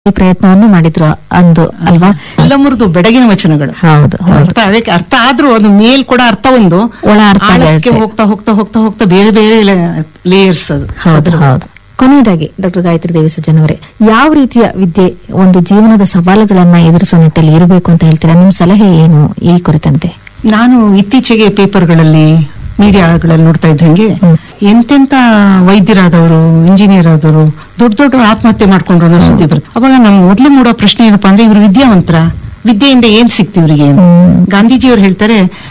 ಈ ಪ್ರಯತ್ನವನ್ನು ಮಾಡಿದ್ರು ಅಂದು ಅಲ್ವಾ ಎಲ್ಲ ಮುರಿದು ಬೆಡಗಿನ ವಚನಗಳು ಹೌದು ಹೌದು ಅರ್ಥ ಅದಕ್ಕೆ ಅರ್ಥ ಆದ್ರೂ ಅದು ಮೇಲ್ ಕೂಡ ಅರ್ಥ ಒಂದು ಒಳ ಅರ್ಥ ಆಳಕ್ಕೆ ಬೇರೆ. ಹೋಗ್ತಾ ಹೋಗ್ತಾ ಹೋಗ್ತಾ ಹೋಗ್ತಾ ಬೇರೆ ಬೇರೆ ಲೇಯರ್ಸ್ ಅದು ಹೌದು ಹೌದು ಕೊನೆಯದಾಗಿ ಡಾಕ್ಟರ್ ಗಾಯತ್ರಿ ದೇವಿ ಸಜ್ಜನ್ ಅವರೇ ಯಾವ ರೀತಿಯ ವಿದ್ಯೆ ಒಂದು ಜೀವನದ ಸವಾಲುಗಳನ್ನ ಎದುರಿಸುವ ನಿಟ್ಟಲ್ಲಿ ಇರಬೇಕು ಅಂತ ಹೇಳ್ತೀರಾ ನಿಮ್ ಸಲಹೆ ಏನು ಈ ಕುರಿತಂತೆ ನಾನು ಇತ್ತೀಚೆಗೆ ಪೇಪರ್ಗಳಲ್ಲಿ ಮೀಡಿಯಾಗಳಲ್ಲಿ ನೋಡ್ತಾ ಇದ್ದಂಗೆ ಹ್ಮ್. ಎಂತೆಂತ ವೈದ್ಯರಾದವರು ಇಂಜಿನಿಯರ್ ಆದವರು ದೊಡ್ಡ ದೊಡ್ಡ ಆತ್ಮಹತ್ಯೆ ಮಾಡ್ಕೊಂಡ್ರು ಅನ್ನೋ ಸುದ್ದಿ ಬರುತ್ತೆ ಅವಾಗ ನಮ್ ಮೊದ್ಲು ಮೂಡೋ ಪ್ರಶ್ನೆ ಏನಪ್ಪಾ ಅಂದ್ರೆ ಇವ್ರು ವಿದ್ಯಾವಂತರ ವಿದ್ಯೆಯಿಂದ ಏನ್ ಸಿಕ್ತಿ ಇವ್ರಿಗೆ ಹ್ಮ್. ಗಾಂಧೀಜಿಯವ್ರು ಹೇಳ್ತಾರೆ